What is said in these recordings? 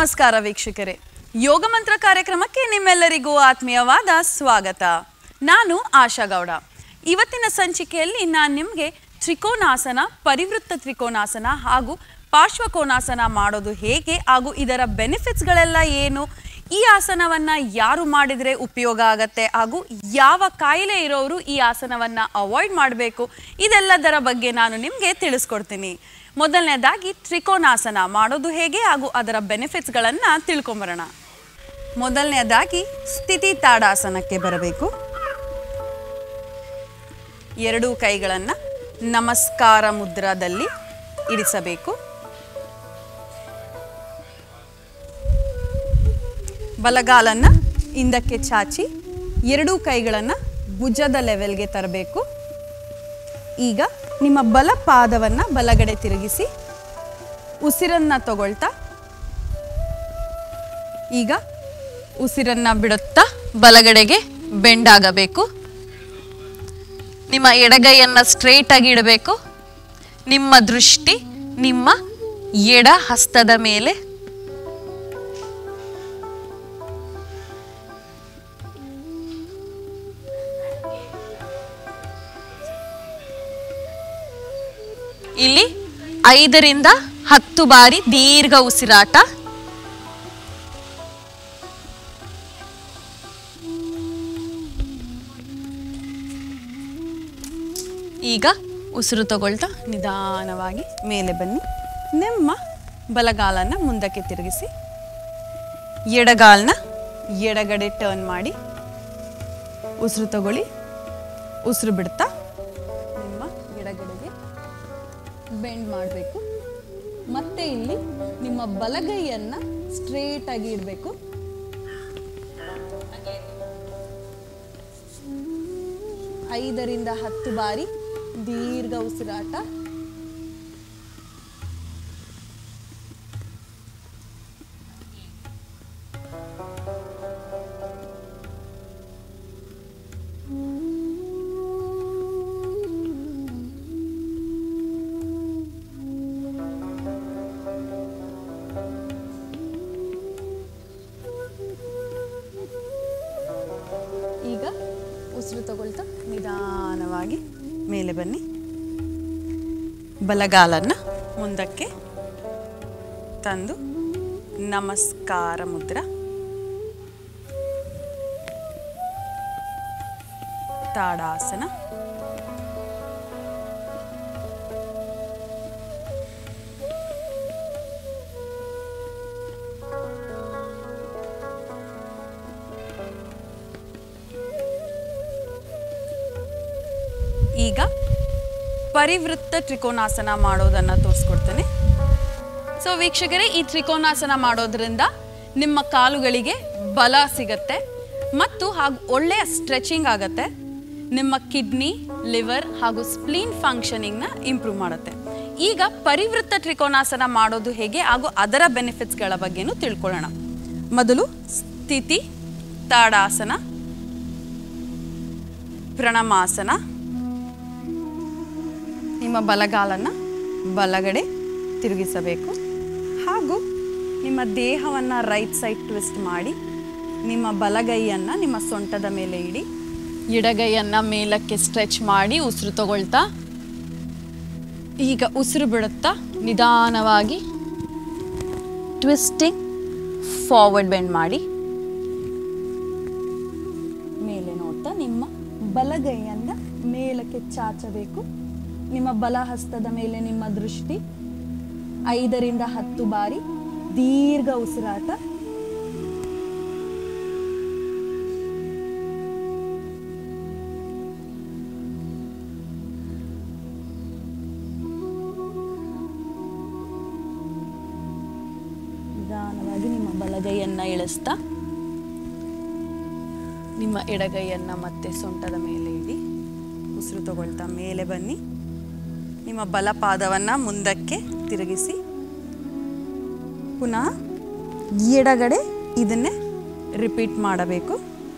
ನಮಸ್ಕಾರ ವೀಕ್ಷಕರೇ ಯೋಗ ಮಂತ್ರ ಕಾರ್ಯಕ್ರಮಕ್ಕೆ ನಿಮ್ಮೆಲ್ಲರಿಗೂ ಆತ್ಮೀಯವಾದ ಸ್ವಾಗತ ನಾನು ಆಶಾ ಗೌಡ ಇವತ್ತಿನ ಸಂಚಿಕೆಯಲ್ಲಿ ನಾನು ನಿಮಗೆ ತ್ರಿಕೋನಾಸನ ಪರಿವೃತ್ತ ತ್ರಿಕೋನಾಸನ ಹಾಗೂ ಪಾರ್ಶ್ವಕೋನಾಸನ ಮಾಡೋದು ಹೇಗೆ ಹಾಗೂ ಇದರ ಬೆನಿಫಿಟ್ಸ್ಗಳೆಲ್ಲ ಏನು ಈ ಆಸನವನ್ನು ಯಾರು ಮಾಡಿದರೆ ಉಪಯೋಗ ಆಗತ್ತೆ ಹಾಗೂ ಯಾವ ಕಾಯಿಲೆ ಇರೋರು ಈ ಆಸನವನ್ನು ಅವಾಯ್ಡ್ ಮಾಡಬೇಕು ಇದೆಲ್ಲದರ ಬಗ್ಗೆ ನಾನು ನಿಮಗೆ ತಿಳಿಸ್ಕೊಡ್ತೀನಿ ಮೊದಲನೇದಾಗಿ ತ್ರಿಕೋನಾಸನ ಮಾಡೋದು ಹೇಗೆ ಹಾಗೂ ಅದರ ಬೆನಿಫಿಟ್ಸ್ಗಳನ್ನು ತಿಳ್ಕೊಂಬರೋಣ ಮೊದಲನೇದಾಗಿ ಸ್ಥಿತಿ ತಾಡಾಸನಕ್ಕೆ ಬರಬೇಕು ಎರಡೂ ಕೈಗಳನ್ನು ನಮಸ್ಕಾರ ಮುದ್ರಾದಲ್ಲಿ ಇರಿಸಬೇಕು ಬಲಗಾಲನ್ನು ಹಿಂದಕ್ಕೆ ಚಾಚಿ ಎರಡೂ ಕೈಗಳನ್ನು ಭುಜದ ಲೆವೆಲ್ಗೆ ತರಬೇಕು ಈಗ ನಿಮ್ಮ ಬಲ ಪಾದವನ್ನು ಬಲಗಡೆ ತಿರುಗಿಸಿ ಉಸಿರನ್ನು ತಗೊಳ್ತಾ ಈಗ ಉಸಿರನ್ನ ಬಿಡುತ್ತಾ ಬಲಗಡೆಗೆ ಬೆಂಡ್ ಆಗಬೇಕು ನಿಮ್ಮ ಎಡಗೈಯನ್ನು ಸ್ಟ್ರೇಟ್ ಆಗಿ ಇಡಬೇಕು ನಿಮ್ಮ ದೃಷ್ಟಿ ನಿಮ್ಮ ಎಡ ಹಸ್ತದ ಮೇಲೆ ಇಲ್ಲಿ ಐದರಿಂದ ಹತ್ತು ಬಾರಿ ದೀರ್ಘ ಉಸಿರಾಟ ಈಗ ಉಸಿರು ತಗೊಳ್ತಾ ನಿಧಾನವಾಗಿ ಮೇಲೆ ಬನ್ನಿ ನಿಮ್ಮ ಬಲಗಾಲನ್ನ ಮುಂದಕ್ಕೆ ತಿರುಗಿಸಿ ಎಡಗಾಲನ್ನ ಎಡಗಡೆ ಟರ್ನ್ ಮಾಡಿ ಉಸಿರು ತಗೊಳ್ಳಿ ಉಸಿರು ಬಿಡ್ತಾ ನಿಮ್ಮ ಎಡಗಡೆಗೆ ಬೆಂಡ್ ಮಾಡಬೇಕು ಮತ್ತೆ ಇಲ್ಲಿ ನಿಮ್ಮ ಬಲಗೈಯನ್ನ ಸ್ಟ್ರೇಟ್ ಆಗಿ ಇಡಬೇಕು ಐದರಿಂದ ಹತ್ತು ಬಾರಿ ದೀರ್ಘ ಉಸಿರಾಟ ಈಗ ಉಸಿರು ತಗೊಳ್ತಾ ನಿಧಾನವಾಗಿ ಮೇಲೆ ಬನ್ನಿ ಬಲಗಾಲನ್ನ ಮುಂದಕ್ಕೆ ತಂದು ನಮಸ್ಕಾರ ಮುದ್ರ ತಾಡಾಸನ ಈಗ ಪರಿವೃತ್ತ ತ್ರಿಕೋನಾಸನ ಮಾಡೋದನ್ನು ತೋರಿಸ್ಕೊಡ್ತೇನೆ ಸೊ ವೀಕ್ಷಕರೇ ಈ ತ್ರಿಕೋನಾಸನ ಮಾಡೋದ್ರಿಂದ ನಿಮ್ಮ ಕಾಲುಗಳಿಗೆ ಬಲ ಸಿಗತ್ತೆ ಮತ್ತು ಹಾಗೂ ಒಳ್ಳೆಯ ಸ್ಟ್ರೆಚಿಂಗ್ ಆಗತ್ತೆ ನಿಮ್ಮ ಕಿಡ್ನಿ ಲಿವರ್ ಹಾಗೂ ಸ್ಪ್ಲೀನ್ ಫಂಕ್ಷನಿಂಗ್ನ ಇಂಪ್ರೂವ್ ಮಾಡುತ್ತೆ ಈಗ ಪರಿವೃತ್ತ ತ್ರಿಕೋನಾಸನ ಮಾಡೋದು ಹೇಗೆ ಹಾಗೂ ಅದರ ಬೆನಿಫಿಟ್ಸ್ಗಳ ಬಗ್ಗೆನೂ ತಿಳ್ಕೊಳ್ಳೋಣ ಮೊದಲು ಸ್ಥಿತಿ ತಾಡಾಸನ ಪ್ರಣಮಾಸನ ನಿಮ್ಮ ಬಲಗಾಲನ್ನು ಬಲಗಡೆ ತಿರುಗಿಸಬೇಕು ಹಾಗೂ ನಿಮ್ಮ ದೇಹವನ್ನು ರೈಟ್ ಸೈಡ್ ಟ್ವಿಸ್ಟ್ ಮಾಡಿ ನಿಮ್ಮ ಬಲಗೈಯನ್ನು ನಿಮ್ಮ ಸೊಂಟದ ಮೇಲೆ ಇಡಿ ಎಡಗೈಯನ್ನು ಮೇಲಕ್ಕೆ ಸ್ಟ್ರೆಚ್ ಮಾಡಿ ಉಸಿರು ತಗೊಳ್ತಾ ಈಗ ಉಸಿರು ಬಿಡುತ್ತಾ ನಿಧಾನವಾಗಿ ಟ್ವಿಸ್ಟಿಂಗ್ ಫಾರ್ವರ್ಡ್ ಬೆಂಡ್ ಮಾಡಿ ಮೇಲೆ ನೋಡ್ತಾ ನಿಮ್ಮ ಬಲಗೈಯನ್ನ ಮೇಲಕ್ಕೆ ಚಾಚಬೇಕು ನಿಮ್ಮ ಬಲ ಹಸ್ತದ ಮೇಲೆ ನಿಮ್ಮ ದೃಷ್ಟಿ ಐದರಿಂದ ಹತ್ತು ಬಾರಿ ದೀರ್ಘ ಉಸಿರಾಟ ನಿಧಾನವಾಗಿ ನಿಮ್ಮ ಬಲಗೈಯನ್ನ ಇಳಿಸ್ತಾ ನಿಮ್ಮ ಎಡಗೈಯನ್ನ ಮತ್ತೆ ಸೊಂಟದ ಮೇಲೆ ಇಡಿ ಉಸಿರು ತಗೊಳ್ತಾ ಮೇಲೆ ಬನ್ನಿ ನಿಮ್ಮ ಬಲಪಾದವನ್ನು ಮುಂದಕ್ಕೆ ತಿರುಗಿಸಿ ಪುನಃ ಎಡಗಡೆ ಇದನ್ನೇ ರಿಪೀಟ್ ಮಾಡಬೇಕು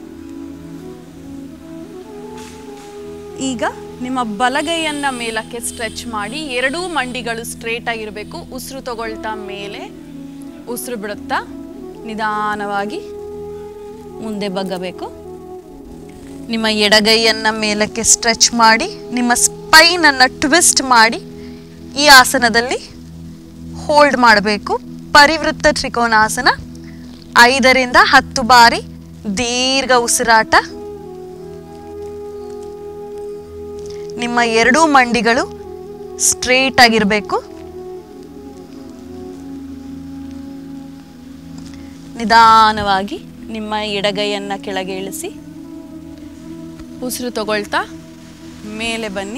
ಈಗ ನಿಮ್ಮ ಬಲಗೈಯನ್ನ ಮೇಲಕ್ಕೆ ಸ್ಟ್ರೆಚ್ ಮಾಡಿ ಎರಡೂ ಮಂಡಿಗಳು ಸ್ಟ್ರೇಟ್ ಆಗಿರಬೇಕು ಉಸಿರು ತಗೊಳ್ತಾ ಮೇಲೆ ಉಸಿರು ಬಿಡುತ್ತಾ ನಿಧಾನವಾಗಿ ಮುಂದೆ ಬಗ್ಗಬೇಕು ನಿಮ್ಮ ಎಡಗೈಯನ್ನು ಮೇಲಕ್ಕೆ ಸ್ಟ್ರೆಚ್ ಮಾಡಿ ನಿಮ್ಮ ಸ್ಪೈನನ್ನು ಟ್ವಿಸ್ಟ್ ಮಾಡಿ ಈ ಆಸನದಲ್ಲಿ ಹೋಲ್ಡ್ ಮಾಡಬೇಕು ಪರಿವೃತ್ತ ತ್ರಿಕೋನಾಸನ ಐದರಿಂದ ಹತ್ತು ಬಾರಿ ದೀರ್ಘ ಉಸಿರಾಟ ನಿಮ್ಮ ಎರಡೂ ಮಂಡಿಗಳು ಸ್ಟ್ರೇಟ್ ಆಗಿರಬೇಕು ನಿಧಾನವಾಗಿ ನಿಮ್ಮ ಎಡಗೈಯನ್ನು ಕೆಳಗೆ ಇಳಿಸಿ ಉಸಿರು ತಗೊಳ್ತಾ ಮೇಲೆ ಬನ್ನಿ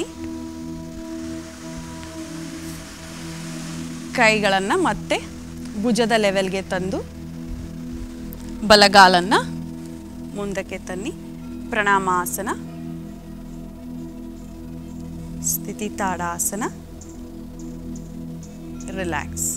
ಕೈಗಳನ್ನು ಮತ್ತೆ ಭುಜದ ಲೆವೆಲ್ಗೆ ತಂದು ಬಲಗಾಲನ್ನು ಮುಂದಕ್ಕೆ ತನ್ನಿ ಪ್ರಣಾಮಾಸನ ಸ್ಥಿತಿ ತಾಡಾಸನ ರಿಲ್ಯಾಕ್ಸ್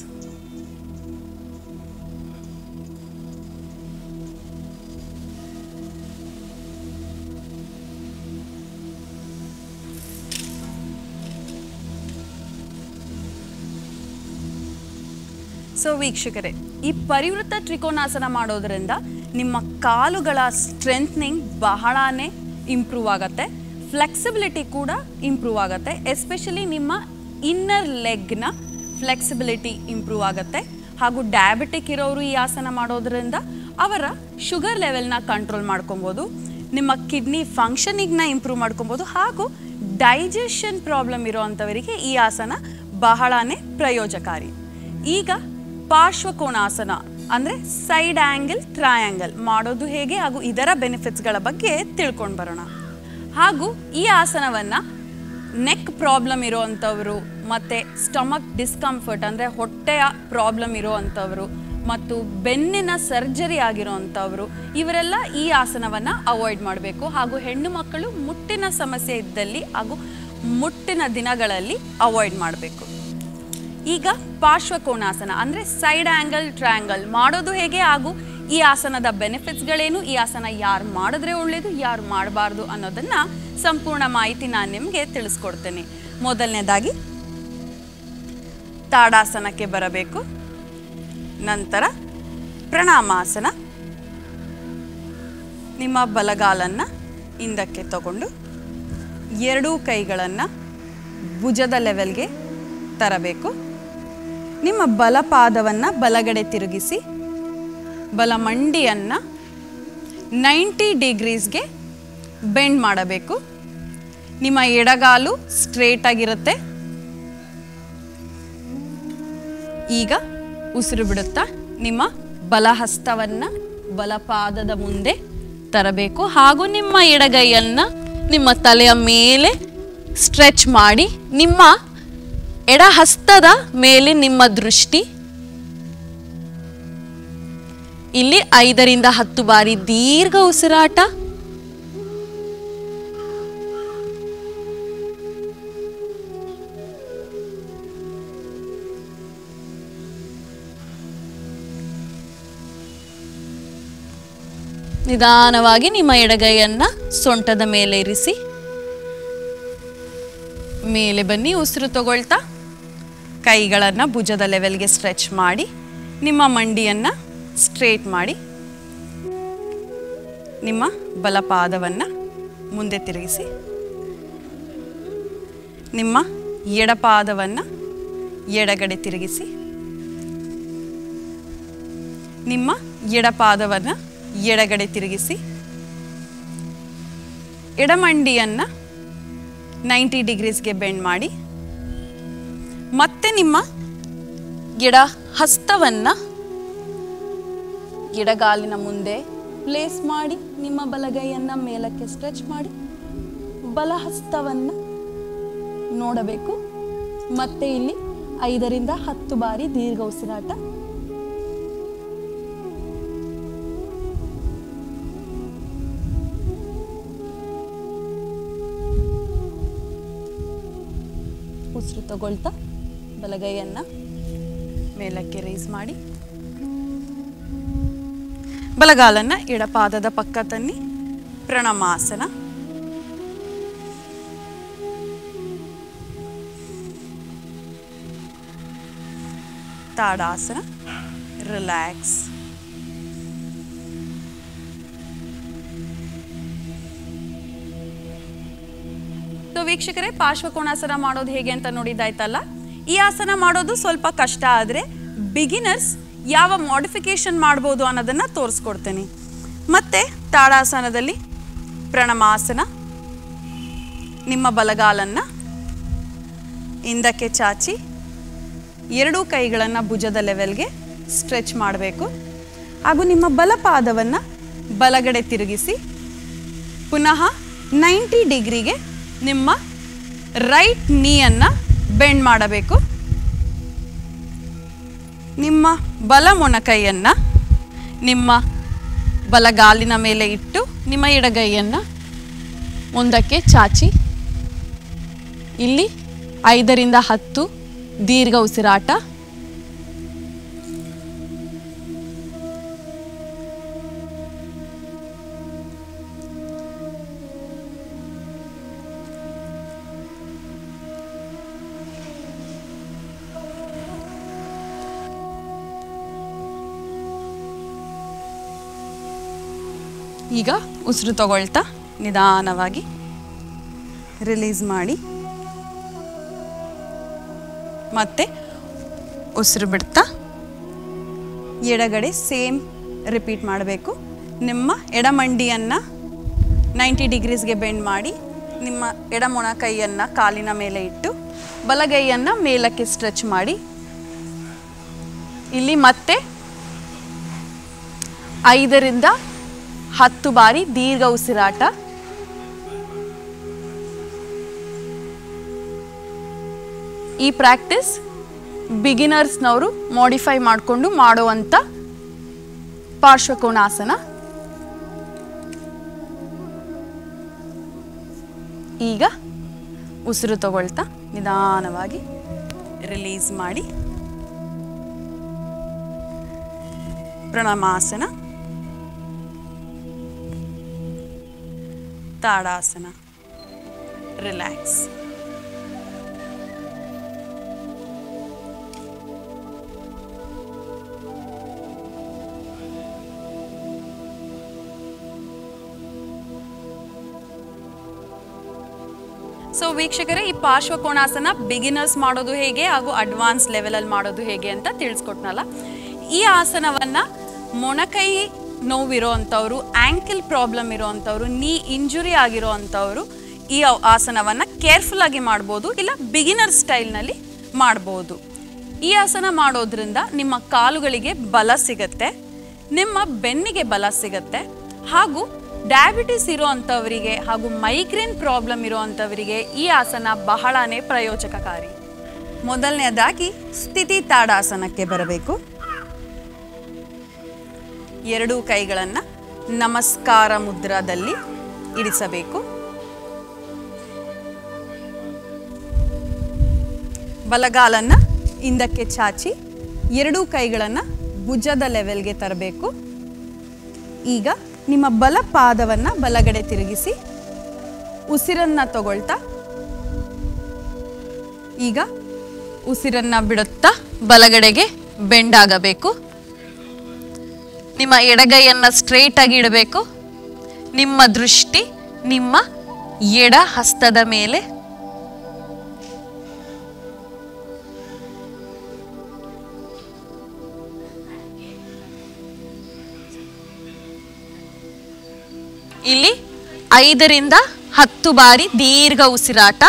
ಸೊ ವೀಕ್ಷಕರೇ ಈ ಪರಿವೃತ್ತ ತ್ರಿಕೋನಾಸನ ಮಾಡೋದ್ರಿಂದ ನಿಮ್ಮ ಕಾಲುಗಳ ಸ್ಟ್ರೆಂತ್ನಿಂಗ್ ಬಹಳಾನೇ ಇಂಪ್ರೂವ್ ಆಗುತ್ತೆ ಫ್ಲೆಕ್ಸಿಬಿಲಿಟಿ ಕೂಡ ಇಂಪ್ರೂವ್ ಆಗುತ್ತೆ ಎಸ್ಪೆಷಲಿ ನಿಮ್ಮ ಇನ್ನರ್ ಲೆಗ್ನ ಫ್ಲೆಕ್ಸಿಬಿಲಿಟಿ ಇಂಪ್ರೂವ್ ಆಗುತ್ತೆ ಹಾಗೂ ಡಯಾಬಿಟಿಕ್ ಇರೋರು ಈ ಆಸನ ಮಾಡೋದ್ರಿಂದ ಅವರ ಶುಗರ್ ಲೆವೆಲ್ನ ಕಂಟ್ರೋಲ್ ಮಾಡ್ಕೊಬೋದು ನಿಮ್ಮ ಕಿಡ್ನಿ ಫಂಕ್ಷನಿಂಗ್ನ ಇಂಪ್ರೂವ್ ಮಾಡ್ಕೊಬೋದು ಹಾಗೂ ಡೈಜೆಷನ್ ಪ್ರಾಬ್ಲಮ್ ಇರೋವಂಥವರಿಗೆ ಈ ಆಸನ ಬಹಳಾನೇ ಪ್ರಯೋಜಕಾರಿ ಈಗ ಪಾರ್ಶ್ವಕೋಣಾಸನ ಅಂದರೆ ಸೈಡ್ ಆ್ಯಂಗಲ್ ಟ್ರಯಾಂಗಲ್ ಮಾಡೋದು ಹೇಗೆ ಹಾಗೂ ಇದರ ಬೆನಿಫಿಟ್ಸ್ಗಳ ಬಗ್ಗೆ ತಿಳ್ಕೊಂಡು ಬರೋಣ ಹಾಗೂ ಈ ಆಸನವನ್ನು ನೆಕ್ ಪ್ರಾಬ್ಲಮ್ ಇರೋವಂಥವ್ರು ಮತ್ತು ಸ್ಟಮಕ್ ಡಿಸ್ಕಂಫರ್ಟ್ ಅಂದರೆ ಹೊಟ್ಟೆಯ ಪ್ರಾಬ್ಲಮ್ ಇರೋವಂಥವ್ರು ಮತ್ತು ಬೆನ್ನಿನ ಸರ್ಜರಿ ಆಗಿರೋವಂಥವ್ರು ಇವರೆಲ್ಲ ಈ ಆಸನವನ್ನು ಅವಾಯ್ಡ್ ಮಾಡಬೇಕು ಹಾಗೂ ಹೆಣ್ಣು ಮಕ್ಕಳು ಮುಟ್ಟಿನ ಸಮಸ್ಯೆ ಇದ್ದಲ್ಲಿ ಹಾಗೂ ಮುಟ್ಟಿನ ದಿನಗಳಲ್ಲಿ ಅವಾಯ್ಡ್ ಮಾಡಬೇಕು ಈಗ ಪಾರ್ಶ್ವಕೋಣಾಸನ ಅಂದರೆ ಸೈಡ್ ಆ್ಯಂಗಲ್ ಟ್ರಯಾಂಗಲ್ ಮಾಡೋದು ಹೇಗೆ ಹಾಗೂ ಈ ಆಸನದ ಬೆನಿಫಿಟ್ಸ್ಗಳೇನು ಈ ಆಸನ ಯಾರು ಮಾಡಿದ್ರೆ ಒಳ್ಳೆಯದು ಯಾರು ಮಾಡಬಾರ್ದು ಅನ್ನೋದನ್ನು ಸಂಪೂರ್ಣ ಮಾಹಿತಿ ನಾನು ನಿಮಗೆ ತಿಳಿಸ್ಕೊಡ್ತೇನೆ ಮೊದಲನೇದಾಗಿ ತಾಡಾಸನಕ್ಕೆ ಬರಬೇಕು ನಂತರ ಪ್ರಣಾಮಾಸನ ನಿಮ್ಮ ಬಲಗಾಲನ್ನು ಹಿಂದಕ್ಕೆ ತಗೊಂಡು ಎರಡೂ ಕೈಗಳನ್ನು ಭುಜದ ಲೆವೆಲ್ಗೆ ತರಬೇಕು ನಿಮ್ಮ ಬಲಪಾದವನ್ನು ಬಲಗಡೆ ತಿರುಗಿಸಿ ಬಲ ಮಂಡಿಯನ್ನು ನೈಂಟಿ ಡಿಗ್ರೀಸ್ಗೆ ಬೆಂಡ್ ಮಾಡಬೇಕು ನಿಮ್ಮ ಎಡಗಾಲು ಸ್ಟ್ರೇಟ್ ಆಗಿರುತ್ತೆ ಈಗ ಉಸಿರು ಬಿಡುತ್ತಾ ನಿಮ್ಮ ಬಲಹಸ್ತವನ್ನು ಬಲಪಾದದ ಮುಂದೆ ತರಬೇಕು ಹಾಗೂ ನಿಮ್ಮ ಎಡಗೈಯನ್ನು ನಿಮ್ಮ ತಲೆಯ ಮೇಲೆ ಸ್ಟ್ರೆಚ್ ಮಾಡಿ ನಿಮ್ಮ ಎಡ ಹಸ್ತದ ಮೇಲೆ ನಿಮ್ಮ ದೃಷ್ಟಿ ಇಲ್ಲಿ ಐದರಿಂದ ಹತ್ತು ಬಾರಿ ದೀರ್ಘ ಉಸಿರಾಟ ನಿಧಾನವಾಗಿ ನಿಮ್ಮ ಎಡಗೈಯನ್ನ ಸೊಂಟದ ಮೇಲೆ ಇರಿಸಿ ಮೇಲೆ ಬನ್ನಿ ಉಸಿರು ತಗೊಳ್ತಾ ಕೈಗಳನ್ನು ಭುಜದ ಲೆವೆಲ್ಗೆ ಸ್ಟ್ರೆಚ್ ಮಾಡಿ ನಿಮ್ಮ ಮಂಡಿಯನ್ನು ಸ್ಟ್ರೇಟ್ ಮಾಡಿ ನಿಮ್ಮ ಬಲಪಾದವನ್ನು ಮುಂದೆ ತಿರುಗಿಸಿ ನಿಮ್ಮ ಎಡಪಾದವನ್ನು ಎಡಗಡೆ ತಿರುಗಿಸಿ ನಿಮ್ಮ ಎಡಪಾದವನ್ನು ಎಡಗಡೆ ತಿರುಗಿಸಿ ಎಡಮಂಡಿಯನ್ನು ನೈಂಟಿ ಡಿಗ್ರೀಸ್ಗೆ ಬೆಂಡ್ ಮಾಡಿ ಮತ್ತೆ ನಿಮ್ಮ ಎಡ ಹಸ್ತವನ್ನು ಎಡಗಾಲಿನ ಮುಂದೆ ಪ್ಲೇಸ್ ಮಾಡಿ ನಿಮ್ಮ ಬಲಗೈಯನ್ನು ಮೇಲಕ್ಕೆ ಸ್ಟ್ರೆಚ್ ಮಾಡಿ ಬಲಹಸ್ತವನ್ನು ನೋಡಬೇಕು ಮತ್ತೆ ಇಲ್ಲಿ ಐದರಿಂದ ಹತ್ತು ಬಾರಿ ದೀರ್ಘ ಉಸಿರಾಟ ಉಸಿರು ತಗೊಳ್ತಾ ಬಲಗೈಯನ್ನು ಮೇಲಕ್ಕೆ ರೈಸ್ ಮಾಡಿ ಬಲಗಾಲನ್ನು ಎಡಪಾದದ ಪಕ್ಕ ತನ್ನಿ ಪ್ರಣಮಾಸನ ತಾಡಾಸನ ರಿಲ್ಯಾಕ್ಸ್ ಸೊ ವೀಕ್ಷಕರೇ ಪಾರ್ಶ್ವಕೋಣಾಸನ ಮಾಡೋದು ಹೇಗೆ ಅಂತ ನೋಡಿದ್ದಾಯ್ತಲ್ಲ ಈ ಆಸನ ಮಾಡೋದು ಸ್ವಲ್ಪ ಕಷ್ಟ ಆದರೆ ಬಿಗಿನರ್ಸ್ ಯಾವ ಮಾಡಿಫಿಕೇಶನ್ ಮಾಡ್ಬೋದು ಅನ್ನೋದನ್ನು ತೋರಿಸ್ಕೊಡ್ತೀನಿ ಮತ್ತೆ ತಾಡಾಸನದಲ್ಲಿ ಪ್ರಣಮಾಸನ ನಿಮ್ಮ ಬಲಗಾಲನ್ನು ಹಿಂದಕ್ಕೆ ಚಾಚಿ ಎರಡೂ ಕೈಗಳನ್ನು ಭುಜದ ಲೆವೆಲ್ಗೆ ಸ್ಟ್ರೆಚ್ ಮಾಡಬೇಕು ಹಾಗೂ ನಿಮ್ಮ ಬಲಪಾದವನ್ನು ಬಲಗಡೆ ತಿರುಗಿಸಿ ಪುನಃ ನೈಂಟಿ ಡಿಗ್ರಿಗೆ ನಿಮ್ಮ ರೈಟ್ ನೀಯನ್ನು ಬೆಂಡ್ ಮಾಡಬೇಕು ನಿಮ್ಮ ಬಲ ಮೊಣಕೈಯನ್ನು ನಿಮ್ಮ ಬಲಗಾಲಿನ ಮೇಲೆ ಇಟ್ಟು ನಿಮ್ಮ ಎಡಗೈಯನ್ನು ಮುಂದಕ್ಕೆ ಚಾಚಿ ಇಲ್ಲಿ ಐದರಿಂದ ಹತ್ತು ದೀರ್ಘ ಉಸಿರಾಟ ಈಗ ಉಸಿರು ತಗೊಳ್ತಾ ನಿಧಾನವಾಗಿ ರಿಲೀಸ್ ಮಾಡಿ ಮತ್ತೆ ಉಸಿರು ಬಿಡ್ತಾ ಎಡಗಡೆ ಸೇಮ್ ರಿಪೀಟ್ ಮಾಡಬೇಕು ನಿಮ್ಮ ಎಡಮಂಡಿಯನ್ನು ನೈಂಟಿ ಡಿಗ್ರೀಸ್ಗೆ ಬೆಂಡ್ ಮಾಡಿ ನಿಮ್ಮ ಎಡಮೊಣ ಕೈಯನ್ನು ಕಾಲಿನ ಮೇಲೆ ಇಟ್ಟು ಬಲಗೈಯನ್ನು ಮೇಲಕ್ಕೆ ಸ್ಟ್ರೆಚ್ ಮಾಡಿ ಇಲ್ಲಿ ಮತ್ತೆ ಐದರಿಂದ ಹತ್ತು ಬಾರಿ ದೀರ್ಘ ಉಸಿರಾಟ ಈ ಪ್ರಾಕ್ಟೀಸ್ ಬಿಗಿನರ್ಸ್ನವರು ಮಾಡಿಫೈ ಮಾಡಿಕೊಂಡು ಮಾಡುವಂಥ ಪಾರ್ಶ್ವಕೋಣಾಸನ ಈಗ ಉಸಿರು ತಗೊಳ್ತಾ ನಿಧಾನವಾಗಿ ರಿಲೀಸ್ ಮಾಡಿ ಪ್ರಣಮಾಸನ ತಾಡಾಸನ ರಿಲ್ಯಾಕ್ಸ್ ಸೊ ವೀಕ್ಷಕರೇ ಈ ಪಾರ್ಶ್ವಕೋಣಾಸನ ಬಿಗಿನರ್ಸ್ ಮಾಡೋದು ಹೇಗೆ ಹಾಗೂ ಅಡ್ವಾನ್ಸ್ ಲೆವೆಲಲ್ಲಿ ಮಾಡೋದು ಹೇಗೆ ಅಂತ ತಿಳಿಸ್ಕೊಟ್ನಲ್ಲ ಈ ಆಸನವನ್ನ ಮೊಣಕೈ ನೋವಿರೋ ಅಂಥವ್ರು ಆ್ಯಂಕಲ್ ಪ್ರಾಬ್ಲಮ್ ಇರೋ ಅಂಥವ್ರು ನೀ ಇಂಜುರಿ ಆಗಿರೋ ಅಂಥವ್ರು ಈ ಆ- ಆಸನವನ್ನ ಕೇರ್ಫುಲ್ ಆಗಿ ಮಾಡ್ಬೋದು ಇಲ್ಲ ಬಿಗಿನರ್ ಸ್ಟೈಲ್ನಲ್ಲಿ ಮಾಡ್ಬೋದು ಈ ಆಸನ ಮಾಡೋದ್ರಿಂದ ನಿಮ್ಮ ಕಾಲುಗಳಿಗೆ ಬಲ ಸಿಗತ್ತೆ ನಿಮ್ಮ ಬೆನ್ನಿಗೆ ಬಲ ಸಿಗತ್ತೆ ಹಾಗೂ ಡಯಾಬಿಟಿಸ್ ಇರೋ ಅಂಥವರಿಗೆ ಹಾಗೂ ಮೈಗ್ರೇನ್ ಪ್ರಾಬ್ಲಮ್ ಇರೋ ಅಂಥವರಿಗೆ ಈ ಆಸನ ಬಹಳನೇ ಪ್ರಯೋಜಕಕಾರಿ ಮೊದಲನೇದಾಗಿ ಸ್ಥಿತಿ ತಾಡಾಸನಕ್ಕೆ ಬರಬೇಕು ಎರಡೂ ಕೈಗಳನ್ನು ನಮಸ್ಕಾರ ಮುದ್ರಾದಲ್ಲಿ ಇರಿಸಬೇಕು ಬಲಗಾಲನ್ನು ಹಿಂದಕ್ಕೆ ಚಾಚಿ ಎರಡೂ ಕೈಗಳನ್ನು ಭುಜದ ಲೆವೆಲ್ಗೆ ತರಬೇಕು ಈಗ ನಿಮ್ಮ ಬಲ ಪಾದವನ್ನು ಬಲಗಡೆ ತಿರುಗಿಸಿ ಉಸಿರನ್ನ ತಗೊಳ್ತಾ ಈಗ ಉಸಿರನ್ನ ಬಿಡುತ್ತಾ ಬಲಗಡೆಗೆ ಬೆಂಡ್ ಆಗಬೇಕು ನಿಮ್ಮ ಎಡಗೈಯನ್ನ ಸ್ಟ್ರೇಟ್ ಆಗಿ ಇಡಬೇಕು ನಿಮ್ಮ ದೃಷ್ಟಿ ನಿಮ್ಮ ಎಡ ಹಸ್ತದ ಮೇಲೆ ಇಲ್ಲಿ ಐದರಿಂದ ಹತ್ತು ಬಾರಿ ದೀರ್ಘ ಉಸಿರಾಟ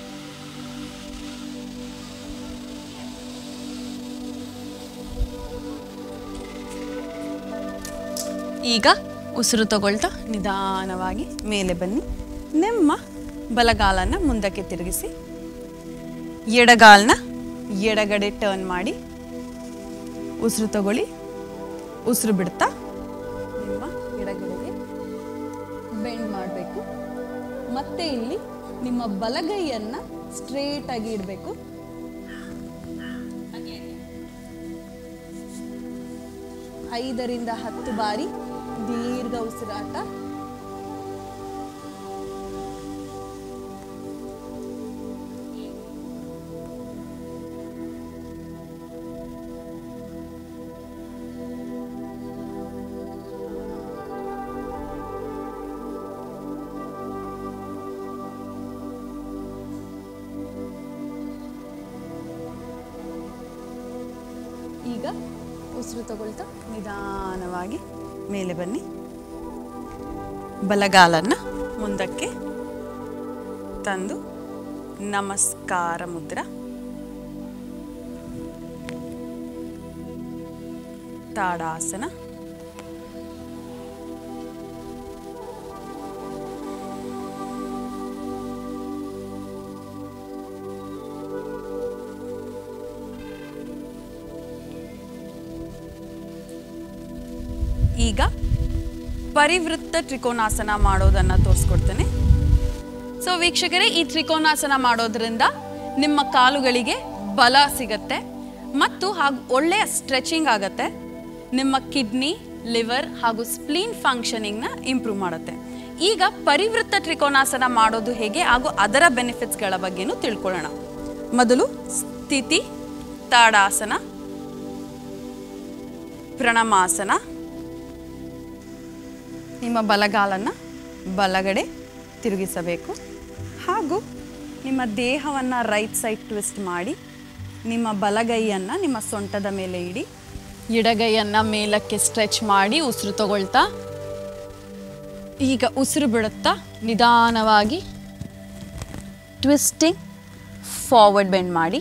ಈಗ ಉಸಿರು ತಗೊಳ್ತಾ ನಿಧಾನವಾಗಿ ಮೇಲೆ ಬನ್ನಿ ನಿಮ್ಮ ಬಲಗಾಲನ ಮುಂದಕ್ಕೆ ತಿರುಗಿಸಿ ಎಡಗಾಲನ ಎಡಗಡೆ ಟರ್ನ್ ಮಾಡಿ ಉಸಿರು ತಗೊಳ್ಳಿ ಉಸಿರು ಬಿಡ್ತಾ ನಿಮ್ಮ ಎಡಗಡೆಗೆ ಬೆಂಡ್ ಮಾಡಬೇಕು ಮತ್ತೆ ಇಲ್ಲಿ ನಿಮ್ಮ ಬಲಗೈಯನ್ನು ಸ್ಟ್ರೇಟ್ ಆಗಿ ಇಡಬೇಕು ಐದರಿಂದ ಹತ್ತು ಬಾರಿ ದೀರ್ಘ ಉಸಿರಾಟ ಈಗ ಉಸಿರು ತಗೊಳ್ತಾ ನಿಧಾನವಾಗಿ ಮೇಲೆ ಬನ್ನಿ ಬಲಗಾಲನ್ನು ಮುಂದಕ್ಕೆ ತಂದು ನಮಸ್ಕಾರ ಮುದ್ರ ತಾಡಾಸನ ಈಗ ಪರಿವೃತ್ತ ತ್ರಿಕೋನಾಸನ ಮಾಡೋದನ್ನ ತೋರಿಸ್ಕೊಡ್ತೇನೆ ಸೊ ವೀಕ್ಷಕರೇ ಈ ತ್ರಿಕೋನಾಸನ ಮಾಡೋದ್ರಿಂದ ನಿಮ್ಮ ಕಾಲುಗಳಿಗೆ ಬಲ ಸಿಗತ್ತೆ ಮತ್ತು ಹಾಗೂ ಒಳ್ಳೆಯ ಸ್ಟ್ರೆಚಿಂಗ್ ಆಗತ್ತೆ ನಿಮ್ಮ ಕಿಡ್ನಿ ಲಿವರ್ ಹಾಗೂ ಸ್ಪ್ಲೀನ್ ಫಂಕ್ಷನಿಂಗ್ನ ಇಂಪ್ರೂವ್ ಮಾಡುತ್ತೆ ಈಗ ಪರಿವೃತ್ತ ತ್ರಿಕೋನಾಸನ ಮಾಡೋದು ಹೇಗೆ ಹಾಗೂ ಅದರ ಬೆನಿಫಿಟ್ಸ್ಗಳ ಬಗ್ಗೆನೂ ತಿಳ್ಕೊಳ್ಳೋಣ ಮೊದಲು ಸ್ಥಿತಿ ತಾಡಾಸನ ಪ್ರಣಮಾಸನ ನಿಮ್ಮ ಬಲಗಾಲನ್ನು ಬಲಗಡೆ ತಿರುಗಿಸಬೇಕು ಹಾಗೂ ನಿಮ್ಮ ದೇಹವನ್ನು ರೈಟ್ ಸೈಡ್ ಟ್ವಿಸ್ಟ್ ಮಾಡಿ ನಿಮ್ಮ ಬಲಗೈಯನ್ನು ನಿಮ್ಮ ಸೊಂಟದ ಮೇಲೆ ಇಡಿ ಎಡಗೈಯನ್ನು ಮೇಲಕ್ಕೆ ಸ್ಟ್ರೆಚ್ ಮಾಡಿ ಉಸಿರು ತಗೊಳ್ತಾ ಈಗ ಉಸಿರು ಬಿಡುತ್ತಾ ನಿಧಾನವಾಗಿ ಟ್ವಿಸ್ಟಿಂಗ್ ಫಾರ್ವರ್ಡ್ ಬೆಂಡ್ ಮಾಡಿ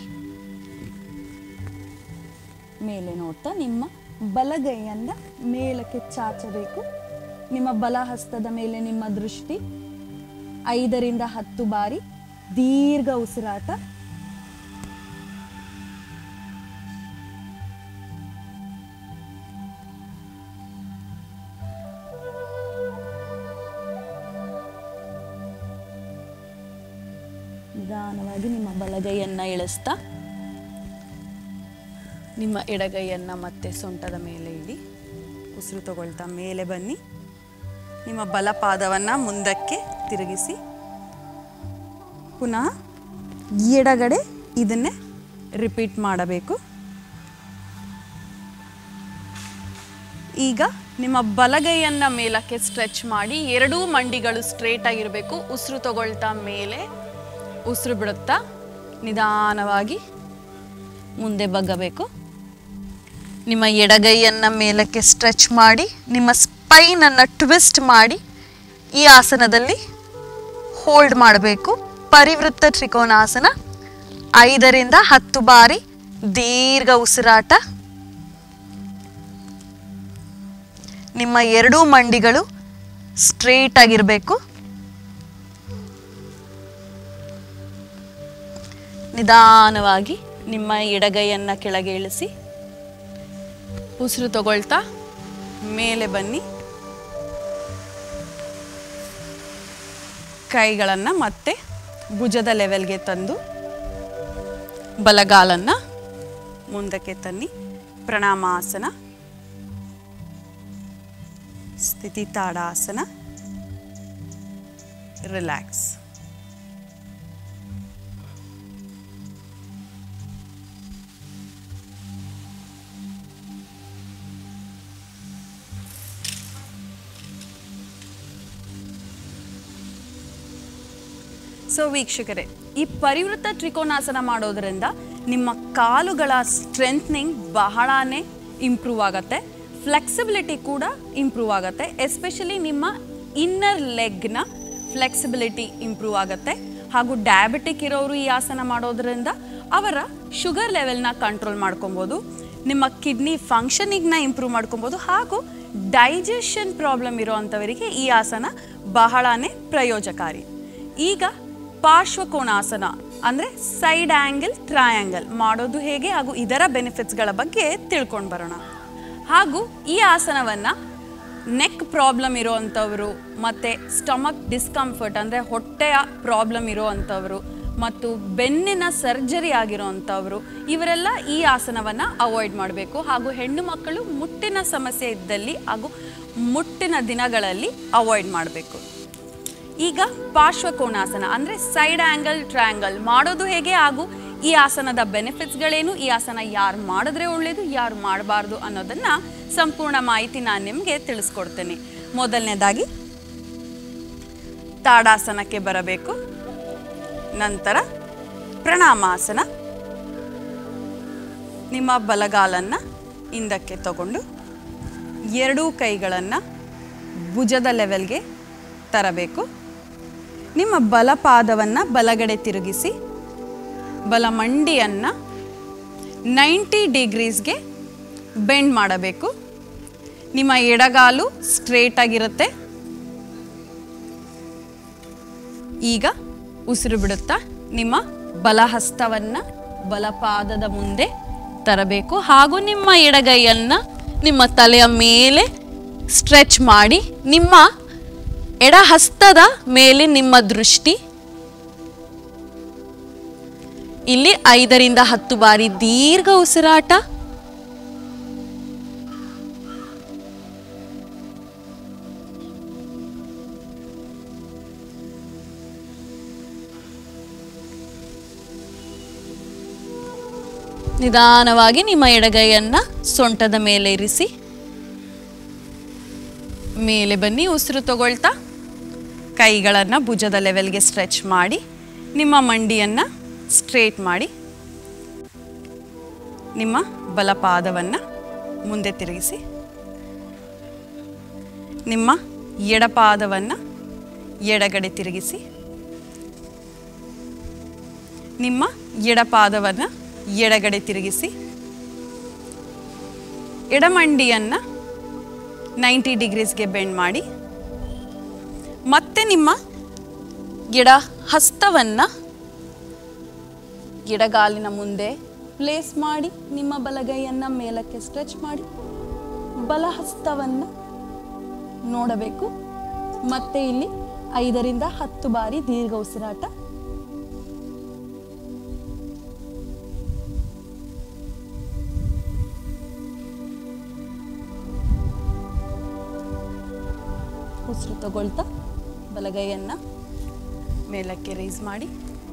ಮೇಲೆ ನೋಡ್ತಾ ನಿಮ್ಮ ಬಲಗೈಯನ್ನು ಮೇಲಕ್ಕೆ ಚಾಚಬೇಕು ನಿಮ್ಮ ಬಲ ಹಸ್ತದ ಮೇಲೆ ನಿಮ್ಮ ದೃಷ್ಟಿ ಐದರಿಂದ ಹತ್ತು ಬಾರಿ ದೀರ್ಘ ಉಸಿರಾಟ ನಿಧಾನವಾಗಿ ನಿಮ್ಮ ಬಲಗೈಯನ್ನು ಇಳಿಸ್ತಾ ನಿಮ್ಮ ಎಡಗೈಯನ್ನು ಮತ್ತೆ ಸೊಂಟದ ಮೇಲೆ ಇಡಿ ಉಸಿರು ತಗೊಳ್ತಾ ಮೇಲೆ ಬನ್ನಿ ನಿಮ್ಮ ಬಲಪಾದವನ್ನು ಮುಂದಕ್ಕೆ ತಿರುಗಿಸಿ ಪುನಃ ಎಡಗಡೆ ಇದನ್ನೇ ರಿಪೀಟ್ ಮಾಡಬೇಕು ಈಗ ನಿಮ್ಮ ಬಲಗೈಯನ್ನು ಮೇಲಕ್ಕೆ ಸ್ಟ್ರೆಚ್ ಮಾಡಿ ಎರಡೂ ಮಂಡಿಗಳು ಸ್ಟ್ರೇಟ್ ಆಗಿರಬೇಕು ಉಸಿರು ತಗೊಳ್ತಾ ಮೇಲೆ ಉಸಿರು ಬಿಡುತ್ತಾ ನಿಧಾನವಾಗಿ ಮುಂದೆ ಬಗ್ಗಬೇಕು ನಿಮ್ಮ ಎಡಗೈಯನ್ನು ಮೇಲಕ್ಕೆ ಸ್ಟ್ರೆಚ್ ಮಾಡಿ ನಿಮ್ಮ ಸ್ಪೈನನ್ನು ಟ್ವಿಸ್ಟ್ ಮಾಡಿ ಈ ಆಸನದಲ್ಲಿ ಹೋಲ್ಡ್ ಮಾಡಬೇಕು ಪರಿವೃತ್ತ ತ್ರಿಕೋನಾಸನ ಐದರಿಂದ ಹತ್ತು ಬಾರಿ ದೀರ್ಘ ಉಸಿರಾಟ ನಿಮ್ಮ ಎರಡೂ ಮಂಡಿಗಳು ಸ್ಟ್ರೇಟ್ ಆಗಿರಬೇಕು ನಿಧಾನವಾಗಿ ನಿಮ್ಮ ಎಡಗೈಯನ್ನು ಕೆಳಗೆ ಇಳಿಸಿ ಉಸಿರು ತಗೊಳ್ತಾ ಮೇಲೆ ಬನ್ನಿ ಕೈಗಳನ್ನು ಮತ್ತೆ ಭುಜದ ಲೆವೆಲ್ಗೆ ತಂದು ಬಲಗಾಲನ್ನು ಮುಂದಕ್ಕೆ ತನ್ನಿ ಪ್ರಣಾಮಾಸನ ಸ್ಥಿತಿ ತಾಡಾಸನ ರಿಲ್ಯಾಕ್ಸ್ ಸೊ ವೀಕ್ಷಕರೇ ಈ ಪರಿವೃತ್ತ ತ್ರಿಕೋನಾಸನ ಮಾಡೋದ್ರಿಂದ ನಿಮ್ಮ ಕಾಲುಗಳ ಸ್ಟ್ರೆಂತ್ನಿಂಗ್ ಬಹಳಾನೇ ಇಂಪ್ರೂವ್ ಆಗುತ್ತೆ ಫ್ಲೆಕ್ಸಿಬಿಲಿಟಿ ಕೂಡ ಇಂಪ್ರೂವ್ ಆಗುತ್ತೆ ಎಸ್ಪೆಷಲಿ ನಿಮ್ಮ ಇನ್ನರ್ ಲೆಗ್ನ ಫ್ಲೆಕ್ಸಿಬಿಲಿಟಿ ಇಂಪ್ರೂವ್ ಆಗುತ್ತೆ ಹಾಗೂ ಡಯಾಬಿಟಿಕ್ ಇರೋರು ಈ ಆಸನ ಮಾಡೋದ್ರಿಂದ ಅವರ ಶುಗರ್ ಲೆವೆಲ್ನ ಕಂಟ್ರೋಲ್ ಮಾಡ್ಕೊಬೋದು ನಿಮ್ಮ ಕಿಡ್ನಿ ಫಂಕ್ಷನಿಂಗ್ನ ಇಂಪ್ರೂವ್ ಮಾಡ್ಕೊಬೋದು ಹಾಗೂ ಡೈಜೆಷನ್ ಪ್ರಾಬ್ಲಮ್ ಇರೋವಂಥವರಿಗೆ ಈ ಆಸನ ಬಹಳಾನೇ ಪ್ರಯೋಜಕಾರಿ ಈಗ ಪಾರ್ಶ್ವಕೋಣಾಸನ ಅಂದರೆ ಸೈಡ್ ಆ್ಯಂಗಲ್ ಟ್ರಯಾಂಗಲ್ ಮಾಡೋದು ಹೇಗೆ ಹಾಗೂ ಇದರ ಬೆನಿಫಿಟ್ಸ್ಗಳ ಬಗ್ಗೆ ತಿಳ್ಕೊಂಡು ಬರೋಣ ಹಾಗೂ ಈ ಆಸನವನ್ನು ನೆಕ್ ಪ್ರಾಬ್ಲಮ್ ಇರೋವಂಥವ್ರು ಮತ್ತು ಸ್ಟಮಕ್ ಡಿಸ್ಕಂಫರ್ಟ್ ಅಂದರೆ ಹೊಟ್ಟೆಯ ಪ್ರಾಬ್ಲಮ್ ಇರೋವಂಥವ್ರು ಮತ್ತು ಬೆನ್ನಿನ ಸರ್ಜರಿ ಆಗಿರೋವಂಥವ್ರು ಇವರೆಲ್ಲ ಈ ಆಸನವನ್ನು ಅವಾಯ್ಡ್ ಮಾಡಬೇಕು ಹಾಗೂ ಹೆಣ್ಣು ಮಕ್ಕಳು ಮುಟ್ಟಿನ ಸಮಸ್ಯೆ ಇದ್ದಲ್ಲಿ ಹಾಗೂ ಮುಟ್ಟಿನ ದಿನಗಳಲ್ಲಿ ಅವಾಯ್ಡ್ ಮಾಡಬೇಕು ಈಗ ಪಾರ್ಶ್ವಕೋಣಾಸನ ಅಂದರೆ ಸೈಡ್ ಆ್ಯಂಗಲ್ ಟ್ರಯಾಂಗಲ್ ಮಾಡೋದು ಹೇಗೆ ಹಾಗೂ ಈ ಆಸನದ ಬೆನಿಫಿಟ್ಸ್ಗಳೇನು ಈ ಆಸನ ಯಾರು ಮಾಡಿದ್ರೆ ಒಳ್ಳೆಯದು ಯಾರು ಮಾಡಬಾರ್ದು ಅನ್ನೋದನ್ನು ಸಂಪೂರ್ಣ ಮಾಹಿತಿ ನಾನು ನಿಮಗೆ ತಿಳಿಸ್ಕೊಡ್ತೇನೆ ಮೊದಲನೇದಾಗಿ ತಾಡಾಸನಕ್ಕೆ ಬರಬೇಕು ನಂತರ ಪ್ರಣಾಮಾಸನ ನಿಮ್ಮ ಬಲಗಾಲನ್ನು ಹಿಂದಕ್ಕೆ ತಗೊಂಡು ಎರಡೂ ಕೈಗಳನ್ನು ಭುಜದ ಲೆವೆಲ್ಗೆ ತರಬೇಕು ನಿಮ್ಮ ಬಲಪಾದವನ್ನು ಬಲಗಡೆ ತಿರುಗಿಸಿ ಬಲ ಮಂಡಿಯನ್ನು ನೈಂಟಿ ಡಿಗ್ರೀಸ್ಗೆ ಬೆಂಡ್ ಮಾಡಬೇಕು ನಿಮ್ಮ ಎಡಗಾಲು ಸ್ಟ್ರೇಟ್ ಆಗಿರುತ್ತೆ ಈಗ ಉಸಿರು ಬಿಡುತ್ತಾ ನಿಮ್ಮ ಬಲಹಸ್ತವನ್ನು ಬಲಪಾದದ ಮುಂದೆ ತರಬೇಕು ಹಾಗೂ ನಿಮ್ಮ ಎಡಗೈಯನ್ನು ನಿಮ್ಮ ತಲೆಯ ಮೇಲೆ ಸ್ಟ್ರೆಚ್ ಮಾಡಿ ನಿಮ್ಮ ಎಡ ಹಸ್ತದ ಮೇಲೆ ನಿಮ್ಮ ದೃಷ್ಟಿ ಇಲ್ಲಿ ಐದರಿಂದ ಹತ್ತು ಬಾರಿ ದೀರ್ಘ ಉಸಿರಾಟ ನಿಧಾನವಾಗಿ ನಿಮ್ಮ ಎಡಗೈಯನ್ನ ಸೊಂಟದ ಮೇಲೆ ಇರಿಸಿ ಮೇಲೆ ಬನ್ನಿ ಉಸಿರು ತಗೊಳ್ತಾ ಕೈಗಳನ್ನು ಭುಜದ ಲೆವೆಲ್ಗೆ ಸ್ಟ್ರೆಚ್ ಮಾಡಿ ನಿಮ್ಮ ಮಂಡಿಯನ್ನು ಸ್ಟ್ರೇಟ್ ಮಾಡಿ ನಿಮ್ಮ ಬಲಪಾದವನ್ನು ಮುಂದೆ ತಿರುಗಿಸಿ ನಿಮ್ಮ ಎಡಪಾದವನ್ನು ಎಡಗಡೆ ತಿರುಗಿಸಿ ನಿಮ್ಮ ಎಡಪಾದವನ್ನು ಎಡಗಡೆ ತಿರುಗಿಸಿ ಎಡಮಂಡಿಯನ್ನು ನೈಂಟಿ ಡಿಗ್ರೀಸ್ಗೆ ಬೆಂಡ್ ಮಾಡಿ ಮತ್ತೆ ನಿಮ್ಮ ಎಡ ಹಸ್ತವನ್ನು ಎಡಗಾಲಿನ ಮುಂದೆ ಪ್ಲೇಸ್ ಮಾಡಿ ನಿಮ್ಮ ಬಲಗೈಯನ್ನು ಮೇಲಕ್ಕೆ ಸ್ಟ್ರೆಚ್ ಮಾಡಿ ಬಲಹಸ್ತವನ್ನು ನೋಡಬೇಕು ಮತ್ತೆ ಇಲ್ಲಿ ಐದರಿಂದ ಹತ್ತು ಬಾರಿ ದೀರ್ಘ ಉಸಿರಾಟ ಉಸಿರು ತಗೊಳ್ತಾ ಬಲಗೈಯನ್ನು ಮೇಲಕ್ಕೆ ರೈಸ್ ಮಾಡಿ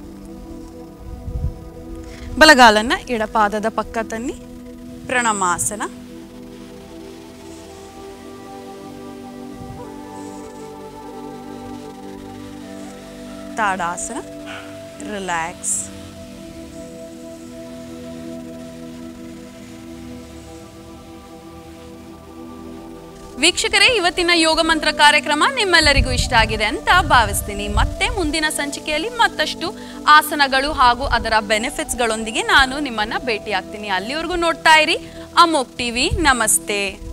ಬಲಗಾಲನ್ನು ಎಡಪಾದದ ಪಕ್ಕ ತನ್ನಿ ಪ್ರಣಮಾಸನ ತಾಡಾಸನ ರಿಲ್ಯಾಕ್ಸ್ ವೀಕ್ಷಕರೇ ಇವತ್ತಿನ ಯೋಗ ಮಂತ್ರ ಕಾರ್ಯಕ್ರಮ ನಿಮ್ಮೆಲ್ಲರಿಗೂ ಇಷ್ಟ ಆಗಿದೆ ಅಂತ ಭಾವಿಸ್ತೀನಿ ಮತ್ತೆ ಮುಂದಿನ ಸಂಚಿಕೆಯಲ್ಲಿ ಮತ್ತಷ್ಟು ಆಸನಗಳು ಹಾಗೂ ಅದರ ಬೆನಿಫಿಟ್ಸ್ಗಳೊಂದಿಗೆ ನಾನು ನಿಮ್ಮನ್ನ ಭೇಟಿ ಆಗ್ತೀನಿ ಅಲ್ಲಿವರೆಗೂ ನೋಡ್ತಾ ಇರಿ ಅಮೋಕ್ ಟಿವಿ ನಮಸ್ತೆ